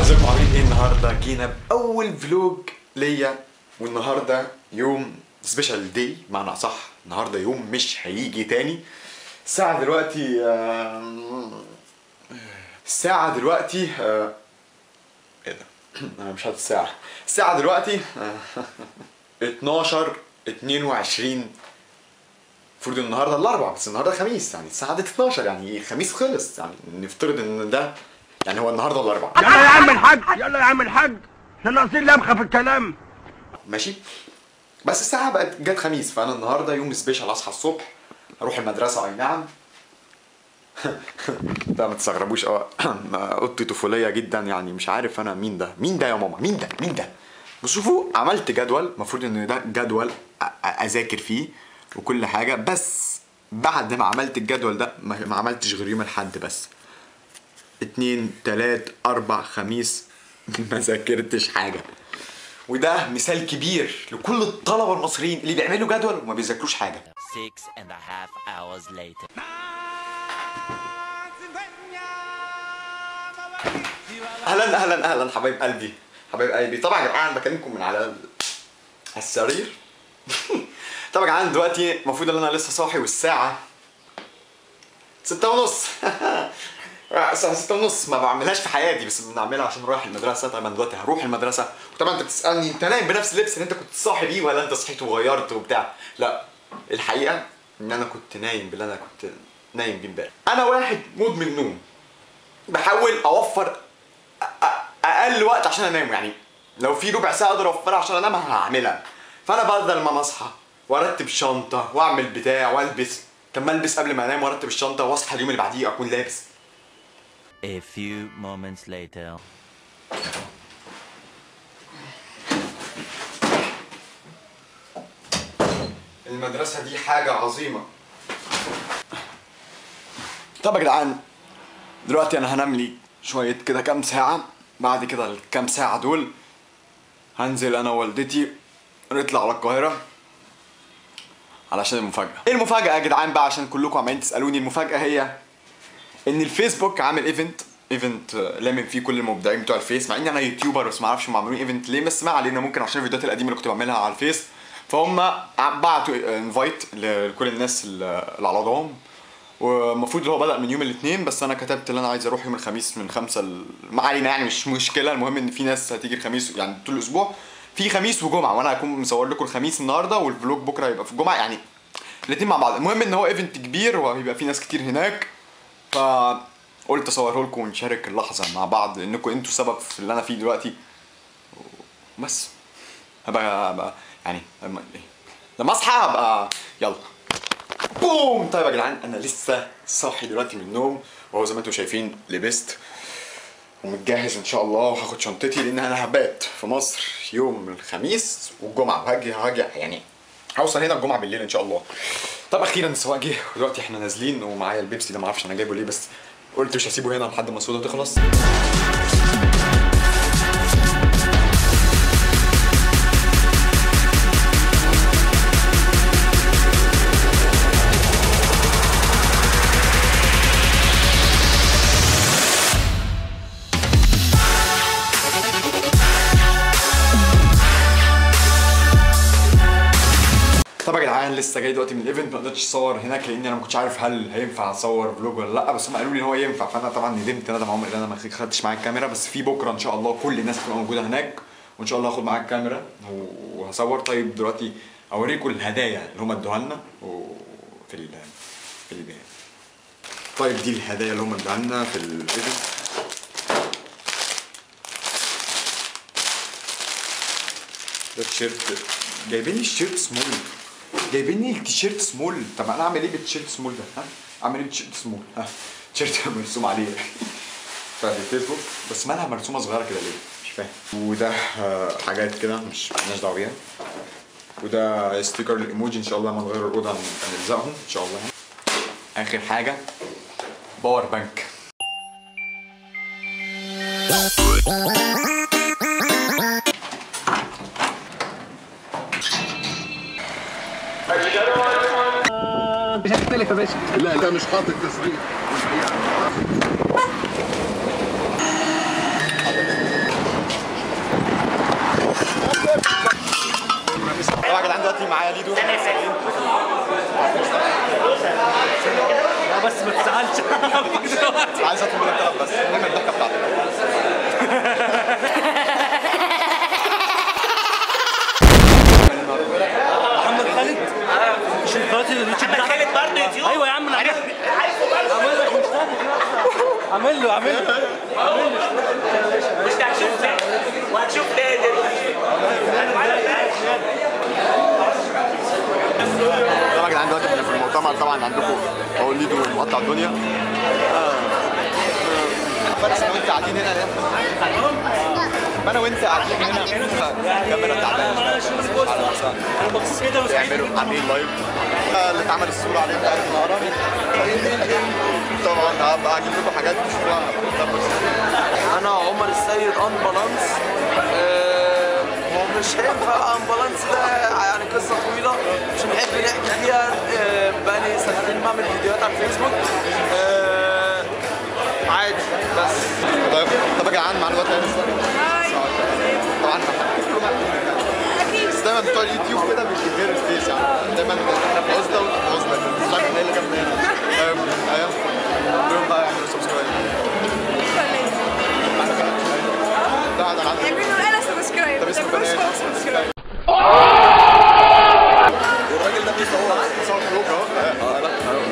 ازيكم عاملين ايه النهارده جينا باول فلوج ليا والنهارده يوم سبيشال داي معنى اصح النهارده يوم مش هيجي تاني الساعه دلوقتي آم، الساعه دلوقتي آه، ايه ده انا مش عارف الساعه الساعه دلوقتي آه، 12 22 المفروض النهارده الاربعاء بس النهارده خميس يعني الساعه دي 12 يعني الخميس خلص يعني نفترض ان ده يعني هو النهارده الاربعاء يلا يا عم الحاج يلا يا عم الحاج احنا ناقصين لمخه في الكلام ماشي بس الساعة بقت جت خميس فأنا النهاردة يوم سبيشال أصحى الصبح أروح المدرسة أي نعم ده ما تستغربوش اه اوضتي طفولية جدا يعني مش عارف أنا مين ده مين ده يا ماما مين ده مين ده بس شوفوا عملت جدول المفروض إن ده جدول أ- أ- أذاكر فيه وكل حاجة بس بعد ما عملت الجدول ده ما ما عملتش غير يوم الحد بس اتنين تلات أربع خميس ما ذاكرتش حاجة وده مثال كبير لكل الطلبة المصريين اللي بيعملوا جدول وما بيذاكروش حاجة Six and a half hours later. اهلا اهلا اهلا حبايب قلبي حبايب قلبي طبعا يا جماعه انا بكلمكم من على ال- السرير طبعا يا جماعه دلوقتي المفروض ان انا لسه صاحي والساعه ستة ونص الساعة ستة ونص ما بعملهاش في حياتي بس بنعملها عشان رايح المدرسة طبعا دلوقتي هروح المدرسة وطبعا انت بتسألني انت نايم بنفس اللبس اللي انت كنت صاحي بيه ولا انت صحيت وغيرت وبتاع لا الحقيقة ان انا كنت نايم باللي انا كنت نايم بيه امبارح انا واحد مدمن نوم بحاول اوفر أ- أ- اقل وقت عشان انام يعني لو في ربع ساعه اقدر اوفرها عشان انام هعملها فانا بدل ما اصحى وارتب شنطه واعمل بتاع والبس طب ما البس قبل ما انام وارتب الشنطه واصحى اليوم اللي بعديه اكون لابس A few moments later. المدرسه دي حاجه عظيمه طب يا جدعان دلوقتي انا هنام لي شويه كده كام ساعه بعد كده الكام ساعه دول هنزل انا ووالدتي نطلع على القاهره علشان المفاجاه ايه المفاجاه يا جدعان بقى عشان كلكم عمالين تسالوني المفاجاه هي ان الفيسبوك عامل ايفنت ايفنت لامم فيه كل المبدعين بتوع الفيس مع اني انا يوتيوبر بس ما اعرفش هم عاملين ايفنت ليه بس ما علينا ممكن عشان الفيديوهات القديمه اللي كنت بعملها على الفيس فهم بعتوا انفايت لكل الناس اللي على وضعهم والمفروض اللي هو بدأ من يوم الاثنين بس انا كتبت ان انا عايز اروح يوم الخميس من خمسة ل... ما علينا يعني مش مشكله المهم ان في ناس هتيجي الخميس يعني طول الاسبوع في خميس وجمعه وانا هكون مصور لكم الخميس النهارده والفلوج بكره هيبقى في الجمعه يعني الاثنين مع بعض المهم ان هو ايفنت كبير وهيبقى في ناس كتير هناك فقلت اصوره لكم ونشارك اللحظه مع بعض لانكم انتوا سبب في اللي انا فيه دلوقتي بس هبقى هبقى يعني لما إيه؟ لما اصحى هبقى يلا بوم طيب يا جدعان انا لسه صاحي دلوقتي من النوم وهو زي ما انتم شايفين لبست ومتجهز ان شاء الله وهاخد شنطتي لان انا هبات في مصر يوم الخميس والجمعه وهاجي هاجي يعني هوصل هنا الجمعه بالليل ان شاء الله طب اخيرا السواق جه ودلوقتي احنا نازلين ومعايا البيبسي ده معرفش انا جايبه ليه بس قلت مش هسيبه هنا لحد ما السودا تخلص طب يا جدعان لسه جاي دلوقتي من الايفنت ما قدرتش اصور هناك لان انا ما كنتش عارف هل هينفع اصور فلوج ولا لا بس هم قالوا لي ان هو ينفع فانا طبعا ندمت ندم عمري ان انا ما خدتش معايا الكاميرا بس في بكره ان شاء الله كل الناس هتبقى موجوده هناك وان شاء الله هاخد معايا الكاميرا وهصور طيب دلوقتي اوريكم الهدايا اللي هم ادوها لنا وفي ال في ال طيب دي الهدايا اللي هم ادوها لنا في الايفنت ده تيشيرت جايبين لي التيشيرت سمول جايبين لي التيشيرت سمول طب انا اعمل ايه بالتيشيرت سمول ده ها اعمل ايه بالتيشيرت سمول ها تيشيرت مرسوم عليه بتاع الفيسبوك بس مالها مرسومه صغيره كده ليه مش فاهم وده آه، حاجات كده مش مالناش دعوه بيها وده ستيكر الايموجي ان شاء الله لما نغير الاوضه هن- هنلزقهم ان شاء الله اخر حاجه باور بانك مش هتختلف يا باشا لا لا مش حاطط تصريح معايا ليدو بس ما تزعلش عايز اطلب منك طلب بس المهم الضحكه بتاعتك محمد خالد مش القناه اليوتيوب محمد خالد برضه يوتيوب ايوه يا عم انا عارف عامل لك مشترك عامل له عامل له مش هتشوف وهتشوف نادر طبعا يا جدعان دلوقتي احنا في المؤتمر طبعا عندكم اهو ليدو مقطع الدنيا فارس انا وانت قاعدين هنا ليه؟ ما انا وانت قاعدين هنا كاميرا تعبانه على نفسها انا مبسوط كده وسعيد بيعملوا عاملين لايف اللي اتعمل الصوره عليه بتاعت النهارده طبعا هبقى اجيب لكم حاجات تشوفوها انا عمر السيد امبولانس آه، هو مش هينفع امبولانس ده يعني قصه طويله مش هنحب نحكي فيها آه، بقالي سنتين بعمل فيديوهات على الفيسبوك آه، عادي بس طيب طب يا جدعان معلومات طبعا بس دايما بتوع اليوتيوب كده بيجيبوا الفيس يعني دايما احنا في عزله وانتوا في عزله مش عارف مين اللي جنبنا هنا ايوه ايوه دول بقى يعملوا سبسكرايب لا انا عندي اعملوا انا سبسكرايب طب اسمه تعملوش بنات. خالص سبسكرايب والراجل ده بيصور بيصور فلوج اهو اه لا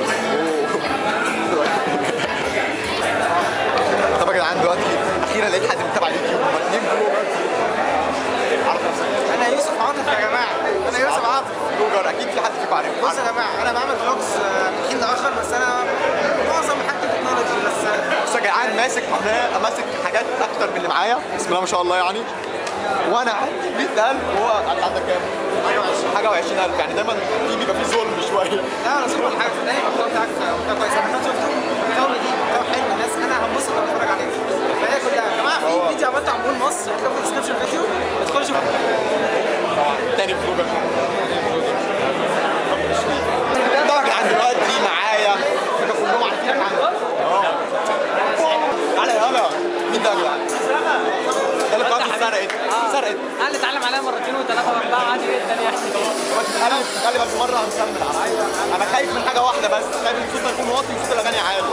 طب يا جدعان دلوقتي اخيرا لقيت حد متابع اليوتيوب هما اتنين فلوجر عرف نفسك انا يوسف عاطف يا جماعه انا يوسف عاطف فلوجر اكيد في حد فيكم عارف بصوا يا جماعه انا بعمل فلوجز آه، من حين لاخر بس انا معظم حاجتي تكنولوجي بس آه، بص يا جدعان ماسك قناه ماسك حاجات اكتر من اللي معايا بسم الله ما شاء الله يعني وانا عندي 100000 وهو انت عندك كام؟ حاجه و20000 يعني دايما في بيبقى في ظلم شويه لا انا شوف حاجه صدقني المحتوى بتاعك محتوى كويس انا شفته المحتوى دي محتوى حلو الناس انا هنبسط لما اتفرج عليه فهي كلها يا جماعه في فيديو عملته عن مول مصر هتلاقوا في الديسكربشن فيديو ادخلوا شوفوا تاني فلوجر طبعا يا جدعان دلوقتي معايا كده كلهم عارفينك عنه اه تعالى يلا مين ده يا جدعان؟ ده اللي قناته سرقت سرقت انا اللي اتعلم عليها مرتين وثلاثه واربعه عادي جدا يعني انا خلي بالك مره هنكمل على انا خايف من حاجه واحده بس خايف ان صوتنا يكون واطي وصوت الاغاني عالي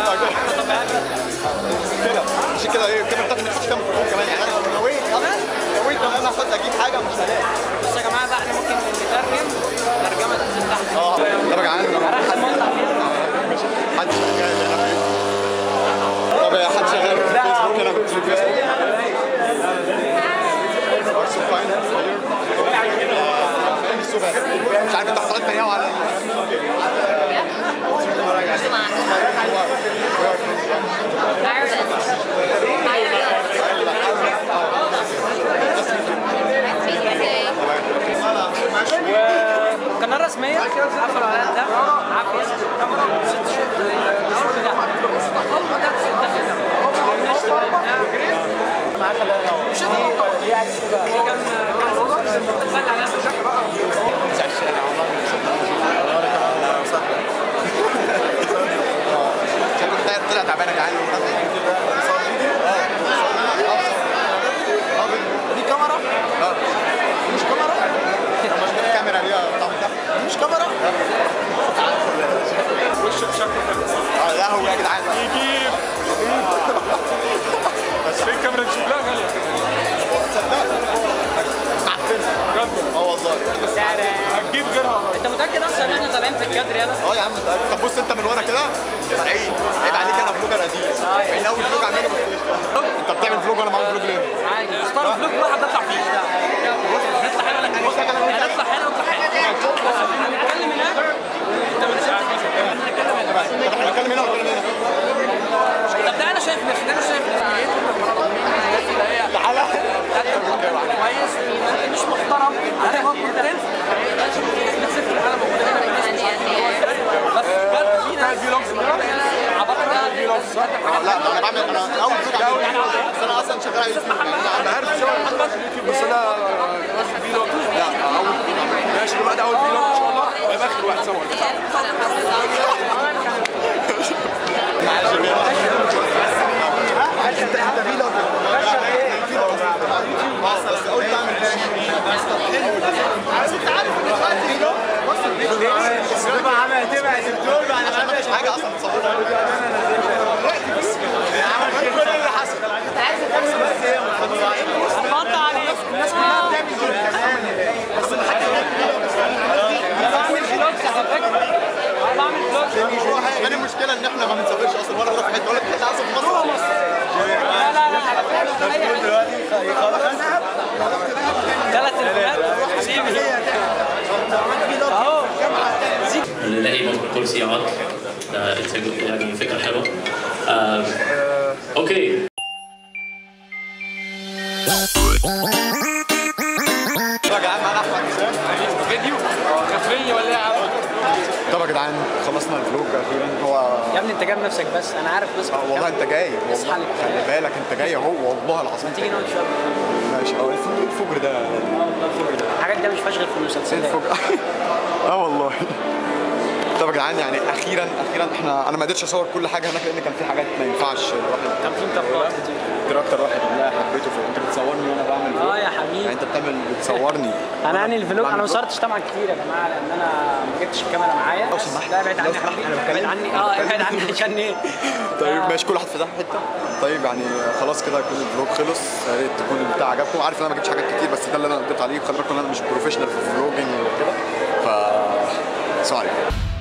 كده عشان كده ايه الكاميرا بتاعتي مش هتكمل كمان يعني انا لو نويت نويت ان انا اخد اجيب حاجه مش هلاقي بصوا يا جماعه بقى احنا ممكن نترجم ترجمه تنزل تحت اه طب يا جدعان حد شغال هنا في طب يا حد شغال في فيسبوك هنا في فيسبوك Also fine here. Uh, so bad. مش عارف انت حصلت تريقوا على القناه الرسميه قفلوا عليها الدم عافيه ست شهور الشغل ده هم ده ست شكله طلع تعبان يا جدعان دي كاميرا اه مش كاميرا مش دي كاميرا دي مش كاميرا اه لا هو يا جدعان يجيب بس فين كاميرا نشوف لها غالية اه والله هتجيب غيرها انت متاكد اصلا ان احنا طالعين في الكادر يلا اه يا عم ده- طب بص انت من ورا كده فرعين عيب عليك انا فلوجر قديم يعني اول فلوج اعمله انت بتعمل فلوج وانا بعمل فلوج ليه؟ عادي اختار فلوك واحد نطلع فيه نطلع هنا ولا بص يا جدعان هنطلع هنا ونطلع هنا هنتكلم هناك انت من ساعه هنتكلم هنا طب احنا بنتكلم هنا ولا بنتكلم هنا؟ طب ده انا شايف نفسي ده انا شايف نفسي تعالى كويس مش محترم انا هو كونتنت لازم نكسب في العالم موجوده هنا بالناس بس بجد في ناس عبطنا فيلوجز لا ده انا بعمل انا اول فلوج اعمله بس انا اصلا شغال على يوتيوب يعني انا عارف شغل محمد يوتيوب بس انا فيلوج لا اول ماشي دلوقتي اول فيلوج ان شاء الله ويبقى اخر واحد صور انت انت فيلوج بس قلت اعمل بس انت عارف ان دلوقتي ثلاث تليفونات حبيبي اهو نلاقي كل سيارات ده it's a good- يعني فكرة حلوة آه، اوكي يا جدعان معانا احمد حسام فيديو كافيه ولا ايه يا عم طب يا جدعان خلصنا الفلوج اخيرا هو يا ابني انت جايب نفسك بس انا عارف بس آه، والله انت جاي اصحى والله لك. خلي بالك انت جاي اهو والله العظيم تيجي نقعد شويه ماشي اه الفجر الفجر ده الفجر ده الحاجات دي مش فيهاش غير في ايه المسلسلات الفجر اه والله طب يا جدعان يعني اخيرا اخيرا احنا انا ما قدرتش اصور كل حاجه هناك لان كان في حاجات ما ينفعش الواحد كان في مطبات كتير ده اكتر واحد والله حبيته في انت بتصورني وانا بعمل فلوج اه يا يعني حبيبي انت بتعمل بتصورني انا انهي الفلوج انا ما بعمل فلوج. صورتش طبعا كتير يا جماعه لان انا ما جبتش الكاميرا معايا لو بس سمحت، لا ابعد لو عني يا سمحت، حبيبي أنا ابعد بتكلم. عني اه ابعد عني عشان ايه طيب آه. ماشي كل واحد فتح حته طيب يعني خلاص كده يكون الفلوج خلص يا ريت تكون البتاع عجبكم عارف ان انا ما جبتش حاجات كتير بس ده اللي انا قدرت عليه خلي بالكم ان انا مش بروفيشنال في الفلوجينج وكده ف سوري